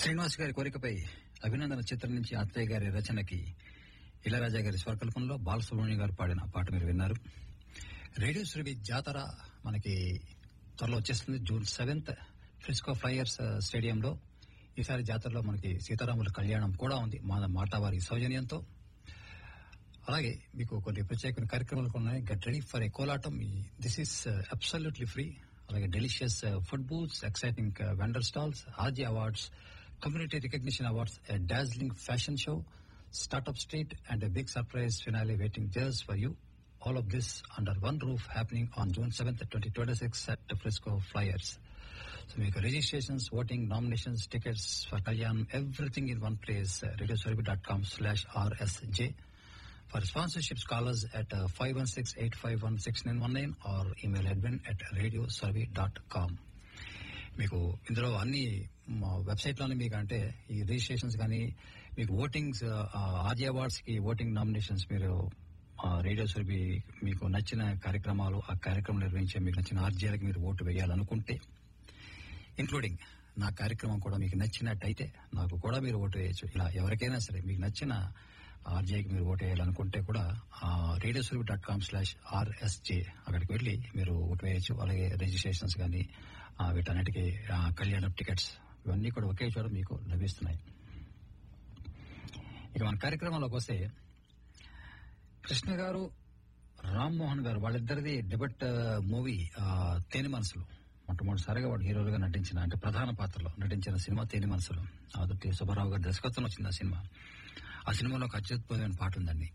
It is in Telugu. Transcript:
శ్రీనివాస్ గారి కోరికపై అభినందన చిత్రం నుంచి అత్తయ్య గారి రచనకి ఇళరాజా గారి స్వరకల్పనలో బాలసుబ్రహ్మణ్యం గారు పాడిన పాట మీరు విన్నారు రేడియో సురభి జాతర మనకి త్వరలో వచ్చేస్తుంది జూన్ సెవెంత్ ఫ్రిస్కో ఫ్లైయర్స్ స్టేడియంలో ఈసారి జాతరలో మనకి సీతారాముల కళ్యాణం కూడా ఉంది మా మాటావారి సౌజన్యంతో అలాగే మీకు కొన్ని ప్రత్యేక కార్యక్రమాలు కూడా ఉన్నాయి get ready for a Kolatam this is absolutely free అలాగే delicious food booths exciting vendor stalls RG awards community recognition awards Darjeeling fashion show startup street and big surprise finale waiting jars for you all of this under one roof happening on June seventh twenty twenty six at Frisco flyers so మీకు registrations voting nominations tickets for Kalyan everything in one place radio dot com slash RSJ For sponsorships, call us at uh, 516-851-6919 or email admin at radiosurvey.com. మీకు ఇందులో అన్ని వెబ్సైట్ లోనే మీకు అంటే ఈ రిజిస్ట్రేషన్స్ కానీ మీకు ఓటింగ్స్ ఆర్జీ అవార్డ్స్ కి ఓటింగ్ నామినేషన్స్ మీరు రేడియో సర్వీ మీకు నచ్చిన కార్యక్రమాలు ఆ కార్యక్రమం నిర్వహించే మీకు నచ్చిన ఆర్జీలకు మీరు ఓటు వేయాలనుకుంటే ఇంక్లూడింగ్ నా కార్యక్రమం కూడా మీకు నచ్చినట్టయితే నాకు కూడా మీరు ఓటు వేయచ్చు ఇలా ఎవరికైనా సరే మీకు నచ్చిన ఆర్జేకి మీరు ఓటు వేయాలనుకుంటే కూడా radio Surabhi dot com slash RSJ అక్కడికి వెళ్ళి మీరు ఓటు వేయచ్చు అలాగే రిజిస్ట్రేషన్స్ కానీ వీటన్నిటికీ కళ్యాణ టికెట్స్ ఇవన్నీ కూడా ఒకే చోట మీకు లభిస్తున్నాయి ఇక మన కార్యక్రమంలోకి వస్తే కృష్ణ గారు రామ్మోహన్ గారు వాళ్ళిద్దరిది డెబట్ మూవీ తేనె మనసులు మొట్టమొదటిసారిగా వాడు హీరోలుగా నటించిన అంటే ప్రధాన పాత్రలో నటించిన సినిమా తేనె మనసులు ఆదుర్తి సుబ్బారావు గారి దర్శకత్వం వచ్చింది ఆ సినిమా ఆ సినిమాలో ఒక అత్యద్భుతమైన పాట ఉందండి